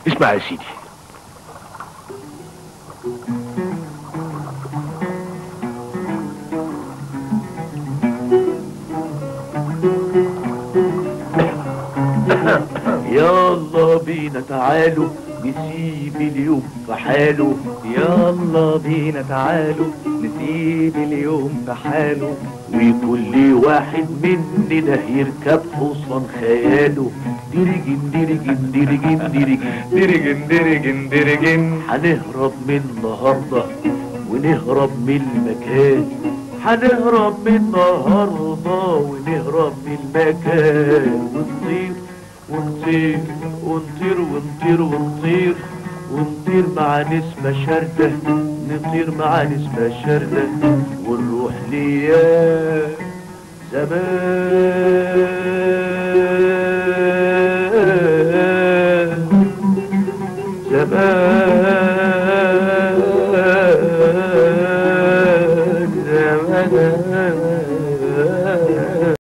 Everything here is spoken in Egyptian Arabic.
اسمع يا سيدي يلا بينا تعالوا نسيب اليوم في حاله يلا بينا تعالوا نسيب اليوم في حاله وكل واحد مننا يركب حصان خياله ديرجن ديرجن ديرجن ديرجن درجن درجن درجن هنهرب من النهارده ونهرب من المكان هنهرب من النهارده ونهرب من المكان ونطير ونطير ونطير ونطير ونطير ونطير مع نسمة شاردة نطير مع نسمة شاردة ونروح ليا زمان زمان